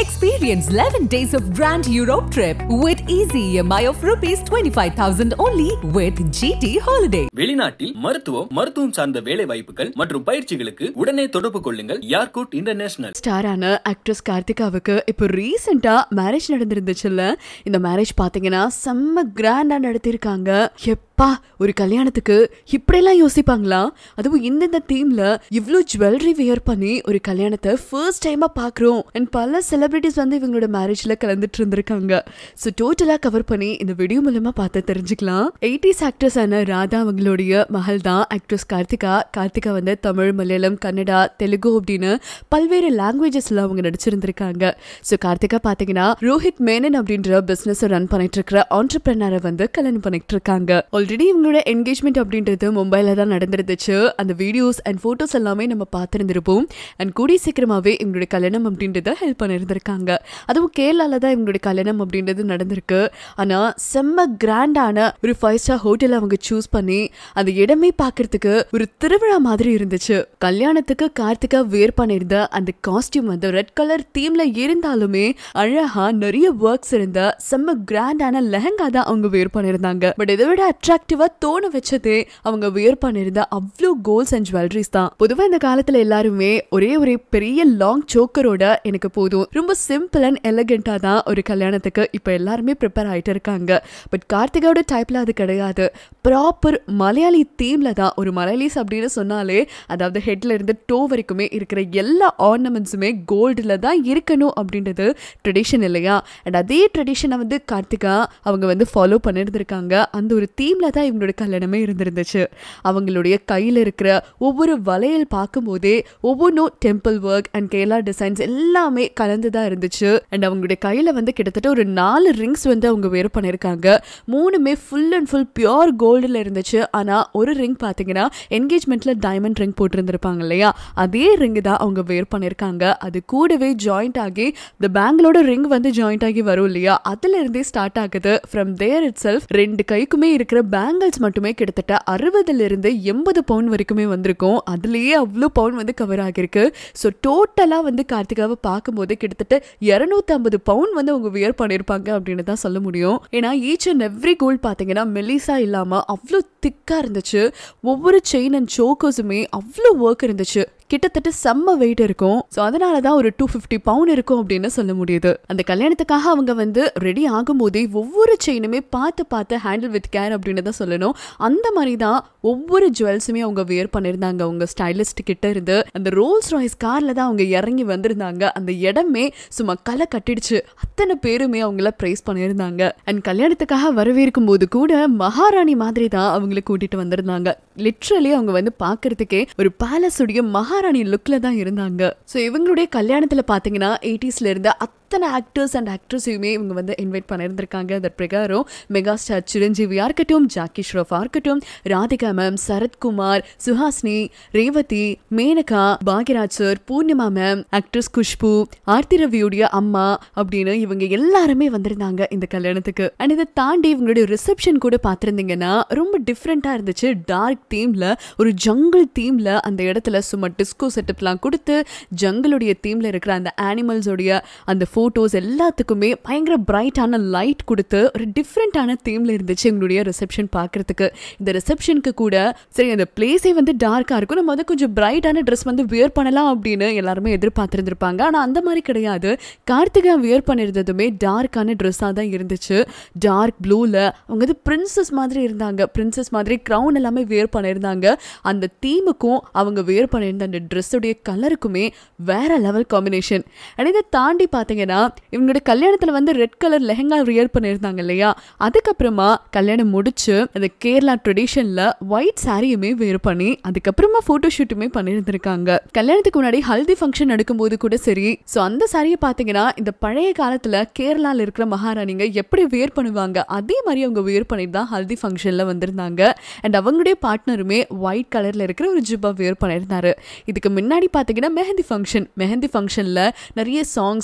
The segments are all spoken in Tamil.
Experience 11 days of grand Europe trip with easy EMI of rupees 25,000 only with GT Holiday. வெளிநாட்டில் மருத்துவம் மருத்துவம் சார்ந்த வேலை வாய்ப்புகள் மற்றும் பயிற்சிகளுக்கு உடனே தொடர்பு கொள்ளுங்கள் யார்கூட் இன்டர்நேஷனல் ஸ்டாரான ஆக்ட்ரஸ் கார்த்திகாவுக்கு இப்போ ரீசெண்டா மேரேஜ் நடந்திருந்துச்சுல்ல இந்த மேரேஜ் பாத்தீங்கன்னா செம்ம கிராண்டா நடத்திருக்காங்க எப்பா ஒரு கல்யாணத்துக்கு இப்படியெல்லாம் யோசிப்பாங்களா அதுவும் இந்தந்த தீம்ல இவ்ளோ ஜுவல்லரி வியர் பண்ணி ஒரு கல்யாணத்தை ஃபர்ஸ்ட் டைமா பாக்குறோம் அண்ட் பல செலிபிரிட்டிஸ் வந்து இவங்களோட மேரேஜ்ல கலந்துட்டு இருந்திருக்காங்க ஸோ டோட்டலா கவர் பண்ணி இந்த வீடியோ மூலமா பார்த்து தெரிஞ்சுக்கலாம் எயிட்டிஸ் ஆக்ட்ரஸ் ஆன ராதா அவங்களுடைய மகள் தான் ஆக்ட்ரஸ் கார்த்திகா கார்த்திகா வந்து தமிழ் மலையாளம் கன்னடா தெலுங்கு அப்படின்னு பல்வேறு லாங்குவேஜஸ்ல அவங்க நடிச்சிருந்திருக்காங்க ஸோ கார்த்திகா பாத்தீங்கன்னா ரோஹித் மேனன் அப்படின்ற பிசினஸ் ரன் பண்ணிட்டு இருக்கிற ஆண்டர்பிரனரை வந்து கல்யாணம் பண்ணிட்டு இருக்காங்க ஆல்ரெடி இவங்களோட என்கேஜ்மெண்ட் அப்படின்றது மும்பைல தான் நடந்திருந்துச்சு அந்த வீடியோஸ் அண்ட் போட்டோஸ் எல்லாமே நம்ம பார்த்திருந்திருப்போம் அண்ட் கூடிய சீக்கிரமாவே இவங்களுடைய கல்யாணம் அப்படின்றத ஹெல்ப் பண்ணியிருந்திருக்காங்க அதுவும் கேரளால தான் இவங்களுடைய கல்யாணம் அப்படின்றது நடந்திருக்கு ஆனா செம்ம கிராண்டான ஒரு ஃபைவ் ஸ்டார் ஹோட்டல் அவங்க சூஸ் பண்ணி அந்த இடமே பார்க்கிறதுக்கு ஒரு திருவிழா மாதிரி இருந்துச்சு கல்யாணத்துக்கு கார்த்திகா வேர் பண்ணியிருந்த அந்த காஸ்டியூம் வந்து ரெட் கலர் தீம்ல இருந்தாலுமே அழகா நிறைய ஒர்க்ஸ் இருந்த செம்ம கிராண்டான லெஹங்கா தான் அவங்க வேர் பண்ணியிருந்தாங்க பட் இதை விட அட்ராக்டிவா தோண வச்சதே அவங்க வேர் பண்ணியிருந்த அவ்வளோ கோல்ஸ் அண்ட் ஜுவல்லரிஸ் தான் பொதுவா இந்த காலத்துல எல்லாருமே ஒரே ஒரு பெரிய லாங் சோக்கரோட எனக்கு போதும் ரொம்ப சிம்பிள் அண்ட் எலகெண்டா தான் ஒரு கல்யாணத்துக்கு இப்ப எல்லாருமே ப்ரிப்பேர் ஆயிட்டு இருக்காங்க பட் கார்த்திகாவோட டைப்ல அது கிடையாது ப்ராப்பர் மலையாளி தீம்ல தான் ஒரு மலையாளிஸ் அப்படின்னு சொன்னாலே அதாவது ஹெட்ல இருந்து டோ வரைக்குமே இருக்கிற எல்லா ஆர்னமெண்ட்ஸுமே கோல்டுல தான் இருக்கணும் அப்படின்றது ட்ரெடிஷன் இல்லையா அண்ட் அதே ட்ரெடிஷனை வந்து கார்த்திகா அவங்க வந்து ஃபாலோ பண்ணியிருந்திருக்காங்க அந்த ஒரு தீம்ல தான் இவங்களோட கல்யாணமே இருந்திருந்துச்சு அவங்களுடைய கையில் இருக்கிற ஒவ்வொரு வளையல் பார்க்கும்போதே ஒவ்வொன்றும் temple work and Kerala designs எல்லாமே கலந்து தான் இருந்துச்சு அண்ட் அவங்களுடைய கையில் வந்து கிட்டத்தட்ட ஒரு நாலு ரிங்ஸ் வந்து அவங்க வேர் பண்ணியிருக்காங்க மூணுமே ஃபுல் அண்ட் ஃபுல் பியோர் கோல்டில் இருந்துச்சு ஆனால் ஒரு ரிங் பார்த்தீங்கன்னா என்கேஜ்மெண்ட்டில் டைமண்ட் ரிங் போட்டிருந்திருப்பாங்க இல்லையா அதே ரிங் தான் அவங்க வேர் பண்ணியிருக்காங்க அது கூடவே ஜாயிண்ட் ஆகி இந்த பேங்களோட ரிங் வந்து ஜாயிண்ட் ஆகி வரும் இல்லையா அதுல இருந்தே ஸ்டார்ட் ஆகுது ஃப்ரம் தேர் இட் செல்ஃப் ரெண்டு கைக்குமே இருக்கிற பேங்கிள்ஸ் மட்டுமே கிட்டத்தட்ட அறுபதுல இருந்து எண்பது பவுன் வரைக்குமே வந்திருக்கும் அதுலயே அவ்வளோ பவுன் வந்து கவர் ஆகிருக்கு ஸோ டோட்டலா வந்து கார்த்திகாவை பார்க்கும்போது கிட்டத்தட்ட இரநூத்தி ஐம்பது பவுன் வந்து அவங்க வியர் பண்ணியிருப்பாங்க அப்படின்னு தான் சொல்ல முடியும் ஏன்னா ஈச் அண்ட் எவ்ரி கோல்ட் பார்த்தீங்கன்னா மெலிசா இல்லாம அவ்வளோ திக்கா இருந்துச்சு ஒவ்வொரு செயின் அண்ட் சோக்கோஸுமே அவ்வளோ ஒர்க் இருந்துச்சு கிட்டத்தட்ட செம்ம வெயிட் இருக்கும் ஸோ அதனால தான் ஒரு டூ ஃபிஃப்டி பவுன் இருக்கும் அப்படின்னு சொல்ல முடியுது அந்த கல்யாணத்துக்காக அவங்க வந்து ரெடி ஆகும்போதே ஒவ்வொரு செயினுமே பார்த்து பார்த்து ஹேண்டில் வித் கேர் அப்படின்னு தான் சொல்லணும் அந்த மாதிரி தான் ஒவ்வொரு ஜுவல்ஸுமே அவங்க வியர் பண்ணியிருந்தாங்க அவங்க ஸ்டைலிஸ்ட் கிட்ட இருந்து அந்த ரோல்ஸ் ராய்ஸ் கார்ல தான் அவங்க இறங்கி வந்திருந்தாங்க அந்த இடமே சும்மா களை கட்டிடுச்சு அத்தனை பேருமே அவங்கள ப்ரைஸ் பண்ணியிருந்தாங்க அண்ட் கல்யாணத்துக்காக வரவேற்கும் போது கூட மகாராணி மாதிரி தான் அவங்கள கூட்டிட்டு வந்திருந்தாங்க லிட்ரலி அவங்க வந்து பார்க்கறதுக்கே ஒரு பேலஸ் உடைய மகாராணி லுக்ல தான் இருந்தாங்க ஸோ இவங்களுடைய கல்யாணத்துல பாத்தீங்கன்னா எயிட்டிஸ்ல இருந்த அத்தனை ஆக்டர்ஸ் அண்ட் ஆக்ட்ரஸையுமே இவங்க வந்து இன்வைட் பண்ணியிருந்திருக்காங்க அதன் பிரகாரம் மெகா ஸ்டார் சிரஞ்சீவியா இருக்கட்டும் ஜாக்கி ஷ்ரஃபா இருக்கட்டும் Radhika ma'am Sarathkumar Suhasini Revathi Menaka Bhagyaraj sir Poornima ma'am actress Khushbu Aarthi ரவியுடைய அம்மா அப்படின்னு இவங்க எல்லாருமே வந்திருந்தாங்க இந்த கல்யாணத்துக்கு அண்ட் இதை தாண்டி இவங்களுடைய ரிசப்ஷன் கூட பார்த்துருந்தீங்கன்னா ரொம்ப டிஃப்ரெண்டா இருந்துச்சு டார்க் தீம்ல ஒரு ஜங்கிள் தீம்ல அந்த இடத்துல சும்மா டிஸ்கோ செட்டப்லாம் கொடுத்து ஜங்கிளுடைய தீம்ல இருக்கிற அந்த அனிமல்ஸோடைய அந்த ஃபோட்டோஸ் எல்லாத்துக்குமே பயங்கர பிரைட்டான லைட் கொடுத்து ஒரு டிஃப்ரெண்ட்டான தீம்ல இருந்துச்சு எங்களுடைய ரிசப்ஷன் பார்க்கறதுக்கு இந்த ரிசப்ஷனுக்கு கூட சரி அந்த பிளேஸே வந்து டார்க்காக இருக்கும் நம்ம வந்து கொஞ்சம் பிரைட்டான ட்ரெஸ் வந்து வியர் பண்ணலாம் அப்படின்னு எல்லாருமே எதிர்பார்த்துருந்துருப்பாங்க ஆனால் அந்த மாதிரி கிடையாது கார்த்திகா வியர் பண்ணியிருந்ததுமே டார்க்கான ட்ரெஸ்ஸாக தான் இருந்துச்சு டார்க் ப்ளூவில் அவங்க வந்து பிரின்சஸ் மாதிரி இருந்தாங்க பிரின்சஸ் மாதிரி க்ரௌன் எல்லாமே வியர் பண்ணியிருந்தாங்க அந்த தீமுக்கும் அவங்க வியர் பண்ணியிருந்த அந்த ட்ரெஸ்ஸுடைய கலருக்குமே வேற லெவல் காம்பினேஷன் அண்ட் இதை தாண்டி பார்த்தீங்கன்னா இவங்களோட கல்யாணத்தில் வந்து ரெட் கலர் லெஹங்கா வியர் பண்ணியிருந்தாங்க இல்லையா அதுக்கப்புறமா கல்யாணம் முடிச்சு அந்த கேரளா ட்ரெடிஷனில் ஒயிட் சாரியுமே வேர் பண்ணி அதுக்கப்புறமா ஃபோட்டோ ஷூட்டுமே பண்ணியிருந்திருக்காங்க கல்யாணத்துக்கு முன்னாடி ஹல்தி ஃபங்க்ஷன் நடக்கும்போது கூட சரி ஸோ அந்த சாரியை பார்த்தீங்கன்னா இந்த பழைய காலத்தில் கேரளாவில் இருக்கிற மகாராணிங்க எப்படி வியர் பண்ணுவாங்க அதே மாதிரி அவங்க வியர் பண்ணிட்டு தான் ஹல்தி ஃபங்க்ஷனில் வந்திருந்தாங்க அண்ட் அவங்களுடைய பார்ட்னருமே ஒயிட் கலரில் இருக்கிற ஒரு ஜிப்பா வியர் பண்ணியிருந்தாரு இதுக்கு முன்னாடி பார்த்தீங்கன்னா மெஹந்தி ஃபங்க்ஷன் மெஹந்தி ஃபங்க்ஷனில் நிறைய சாங்ஸ் அண்ட் டிஜே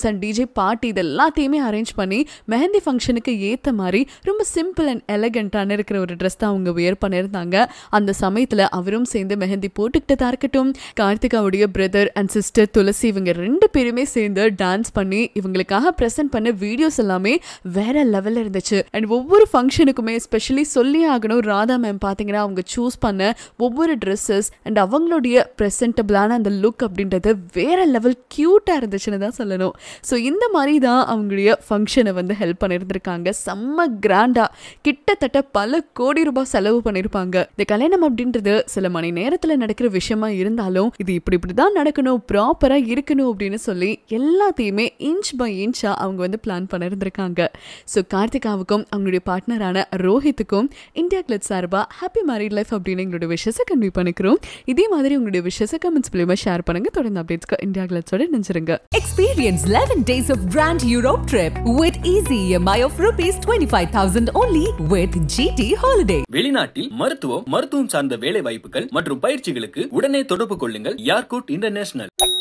பாட்டி இது எல்லாத்தையுமே அரேஞ்ச் பண்ணி மெஹந்தி ஃபங்க்ஷனுக்கு ஏத்த மாதிரி ரொம்ப சிம்பிள் அண்ட் எலகண்டான இருக்கிற ஒரு ட்ரெஸ் தான் அவங்க வியர் பண்ணியிருந்தாங்க அந்த சமயத்துல அவரும் சேர்ந்து மெஹந்தி போட்டுக்கிட்டதா இருக்கட்டும் கார்த்திகாவுடைய பிரதர் அண்ட் சிஸ்டர் துளசி இவங்க ரெண்டு பேருமே சேர்ந்து டான்ஸ் பண்ணி இவங்களுக்காக ப்ரெசென்ட் பண்ண வீடியோஸ் எல்லாமே வேற லெவல்ல இருந்துச்சு அண்ட் ஒவ்வொரு ஃபங்க்ஷனுக்குமே ஸ்பெஷலி சொல்லி ஆகணும் ராதா மேம் பார்த்தீங்கன்னா அவங்க சூஸ் பண்ண ஒவ்வொரு ட்ரெஸ்ஸஸ் அண்ட் அவங்களுடைய ப்ரெசென்டபிளான அந்த லுக் அப்படின்றது வேற லெவல் க்யூட்டாக இருந்துச்சுன்னு தான் சொல்லணும் ஸோ இந்த மாதிரி தான் அவங்களுடைய ஃபங்க்ஷனை வந்து ஹெல்ப் பண்ணியிருந்திருக்காங்க செம்ம கிராண்டாக கிட்டத்தட்ட பல கோடி ரூபாய் செலவு பண்ணியிருப்பாங்க இந்த கல்யாணம் அப்படின்றது சில மணி நேரத்தில் நடக்கிற விஷயமா இருந்தாலும் இது இப்படி இப்படி தான் நடக்கணும் ப்ராப்பராக இருக்கணும் அப்படின்னு சொல்லி எல்லாத்தையுமே இன்ச் பை இன்ச்சாக அவங்க வந்து பிளான் பண்ணியிருந்திருக்காங்க ஸோ கார்த்திகாவுக்கும் அவங்களுடைய பார்ட்னரான ரோஹித்துக்கும் இந்தியா கிளட் சார்பாக ஹாப்பி மேரிட் லைஃப் அப்படின்னு எங்களுடைய விஷயத்தை கன்வே பண்ணிக்கிறோம் இதே மாதிரி உங்களுடைய விஷயத்தை கமெண்ட்ஸ் மூலியமா ஷேர் பண்ணுங்க தொடர்ந்து அப்டேட்ஸ்க்கு இந்தியா கிளட்ஸோட நினைச்சிருங்க Experience 11 days of Grand Europe trip with easy EMI of rupees 25,000 only with GT Holiday. வெளிநாட்டில் மருத்துவம் மருத்துவம் சார்ந்த வேலை வாய்ப்புகள் மற்றும் பயிற்சிகளுக்கு உடனே தொடர்பு கொள்ளுங்கள் யார்கூட் இன்டர்நேஷனல்